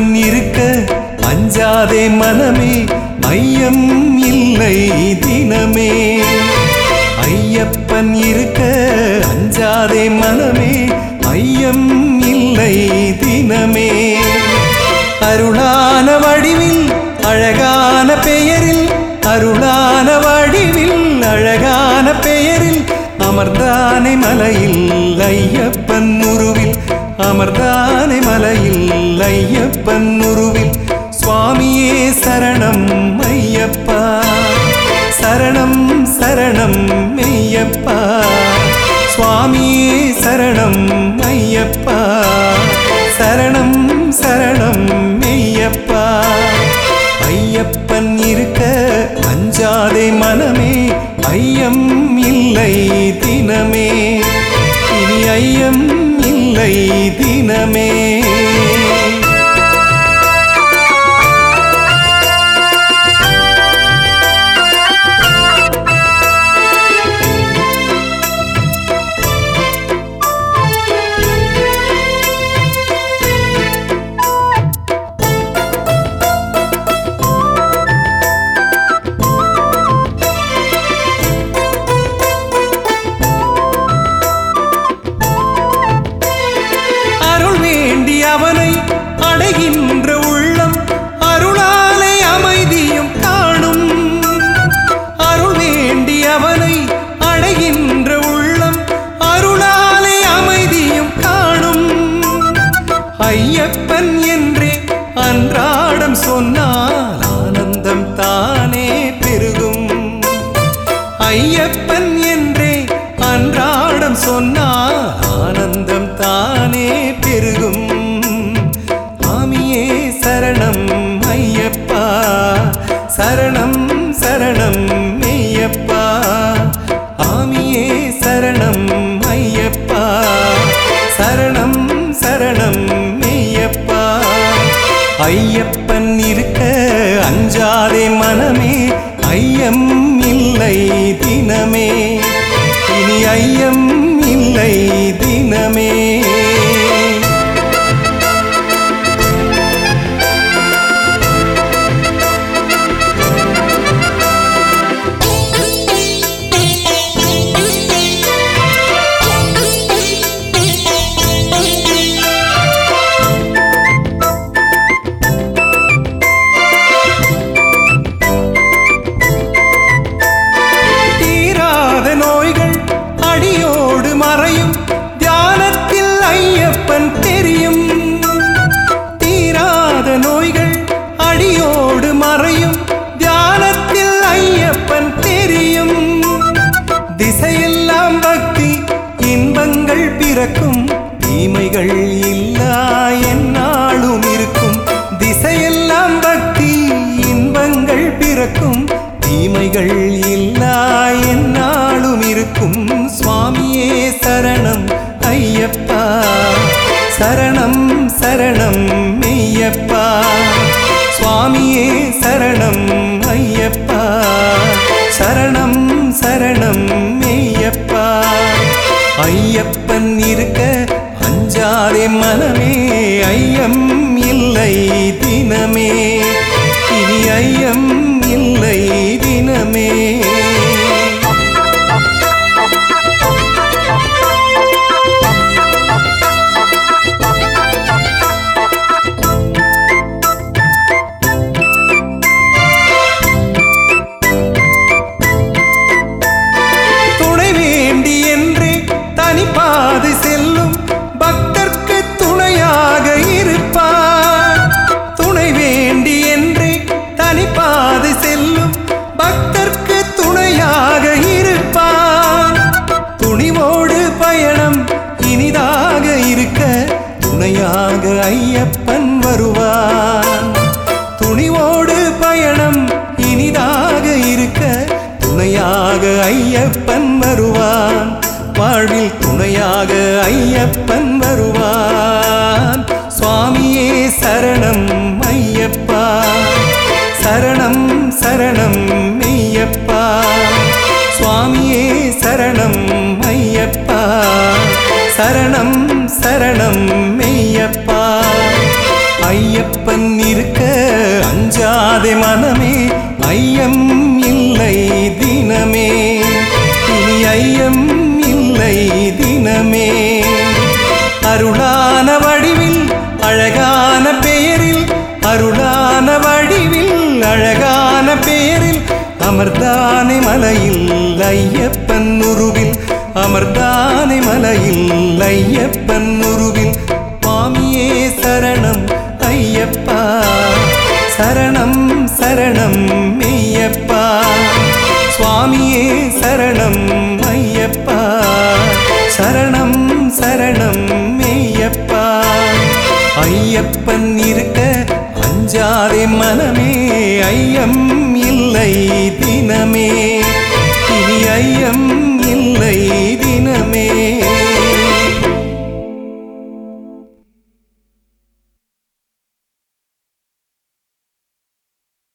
ஐயப்பன் இருக்க அஞ்சாதே மனமே ஐயம் இல்லை தினமே ஐயப்பன் இருக்க அஞ்சாதே மனமே ஐயம் இல்லை தினமே அருளான வடிவில் அழகான பெயரில் அருளான வடிவில் அழகான பெயரில் அமர்ந்தானை மலையில் ஐயப்பன் உருவில் அமர்ந்தானை மலையில் ஐயப்பன் உருவில் சுவாமியே சரணம் ஐயப்பா சரணம் சரணம் மெய்யப்பா சுவாமியே சரணம் ஐயப்பா சரணம் சரணம் மெய்யப்பா ஐயப்பன் இருக்க அஞ்சாதே மனமே ஐயம் இல்லை தினமே இனி ஐயம் இல்லை தினமே அருள் வேண்டி அவனை அடைகின்ற உள்ளம் அருளாலை அமைதியும் காணும் அருள் வேண்டி அவனை அடைகின்ற உள்ளம் அருளாலை அமைதியும் காணும் ஐயப்பன் என்றே அன்றாடம் சொன்னால் ஆனந்தம் தானே பெருகும் ஐயப்பன் என்றே அன்றாடம் சொன்னால் ஆனந்தம் தானே பெருகும் ஆமியே சரணம் ஐயப்பா சரணம் சரணம் மெய்யப்பா ஆமியே சரணம் ஐயப்பா சரணம் சரணம் மெய்யப்பா ஐயப்பன் இருக்க அஞ்சாதே மனமே ஐயம் இல்லை தினமே இனி ஐயம் இல்லை தினமே தீராத நோய்கள் அடியோடு மறையும் தியானத்தில் ஐயப்பன் தெரியும் தீராத நோய்கள் அடியோடு மறையும் தியானத்தில் ஐயப்பன் தெரியும் திசையெல்லாம் பக்தி இன்பங்கள் பிறக்கும் தீமைகள் இல்லா எந்நாளும் இருக்கும் திசையெல்லாம் பக்தி இன்பங்கள் பிறக்கும் தீமைகள் இல்லா எந்நாளும் இருக்கும் சுவாமியே சரணம் ஐயப்பா சரணம் சரணம் மெய்யப்பா சுவாமியே சரணம் ஐயப்பா சரணம் சரணம் மெய்யப்பா ஐயப்பன் இருக்க அஞ்சாதே மனமே ஐயம் இல்லை தினமே இனி ஐயம் இல்லை தினமே துணை வேண்டி என்றே தனிப்பாது செல்லும் பக்தர்க்கு துணையாக இருப்பார் துணை வேண்டி என்றே தனிப்பாது செல்லும் பக்தர்க்கு துணையாக இருப்பார் துணிவோடு பயணம் இனிதாக இருக்க துணையாக ஐயப்பன் வருவான் துணிவோடு பயணம் இனிதாக இருக்க துணையாக ஐயப்பன் வருவான் வாழ்வில் துணையாக ஐயப்பன் வருவான் சுவாமியே சரணம் ஐயப்பா சரணம் சரணம் மெய்யப்பா சுவாமியே சரணம் ஐயப்பா சரணம் சரணம் மெய்யப்பா ஐய ஐயப்பன் இருக்க அஞ்சாதே மனமே ஐயம் இல்லை தினமே இனி ஐயம் இல்லை தினமே அருளான வடிவில் அழகான பெயரில் அருளான வடிவில் அழகான பெயரில் அமர்தானே மலையில் ஐயப்பன் உருவில் அமர்தானே மலையில் ஐயப்பன் உருவில் சுவாமியே சரணம் ஐயப்பா சரணம் சரணம் மெய்யப்பா சுவாமியே சரணம் ஐயப்பா சரணம் சரணம் மெய்யப்பா ஐயப்பன் இருக்க அஞ்சாதே மனமே ஐயம் இல்லை தினமே இனி ஐயம் இல்லை